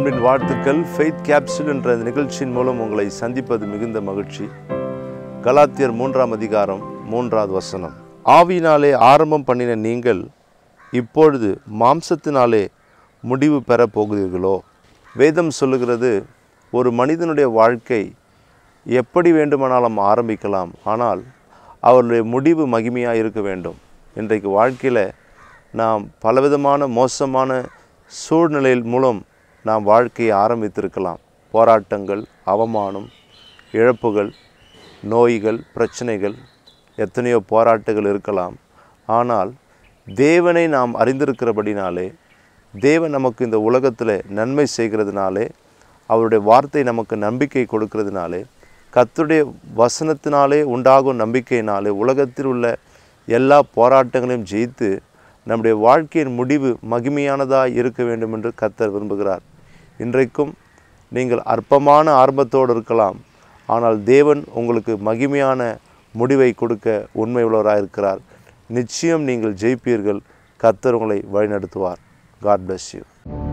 அன்பின் வாழ்த்துக்கள் faith capsule என்ற இந்த நிகழ்ச்சியின் மூலம் உங்களை சந்திப்பது மிகுந்த மகிழ்ச்சி கலாத்தியர் மூன்றாம் அதிகாரம் மூன்றாவது வசனம் ஆவியினாலே ஆரம்பம் பண்ணின நீங்கள் இப்பொழுது மாம்சத்தினாலே முடிவு பெறப் போகிறீர்களோ வேதம் சொல்லுகிறது ஒரு மனிதனுடைய வாழ்க்கை எப்படி வேண்டுமானாலும் ஆரம்பிக்கலாம் ஆனால் அவருடைய முடிவு மகிமையாக இருக்க வேண்டும் இன்றைக்கு வாழ்க்கையில் நாம் பலவிதமான மோசமான சூழ்நிலையில் மூலம் நாம் வாழ்க்கையை ஆரம்பித்திருக்கலாம் போராட்டங்கள் அவமானம் இழப்புகள் நோய்கள் பிரச்சனைகள் எத்தனையோ போராட்டங்கள் இருக்கலாம் ஆனால் தேவனை நாம் அறிந்திருக்கிறபடினாலே தேவன் நமக்கு இந்த உலகத்தில் நன்மை செய்கிறதுனாலே அவருடைய வார்த்தை நமக்கு நம்பிக்கை கொடுக்கிறதுனாலே கர்த்தருடைய வசனத்தினாலே உண்டாகும் நம்பிக்கையினாலே உலகத்தில் உள்ள எல்லா போராட்டங்களையும் ஜெயித்து நம்முடைய வாழ்க்கையின் முடிவு மகிமையானதாக இருக்க வேண்டும் என்று கர்த்தர் விரும்புகிறார் இன்றைக்கும் நீங்கள் அற்பமான ஆரம்பத்தோடு இருக்கலாம் ஆனால் தேவன் உங்களுக்கு மகிமையான முடிவை கொடுக்க உண்மை உள்ளவராக இருக்கிறார் நிச்சயம் நீங்கள் ஜெயிப்பீர்கள் கர்த்தர் உங்களை வழிநடத்துவார் காட் bless யூ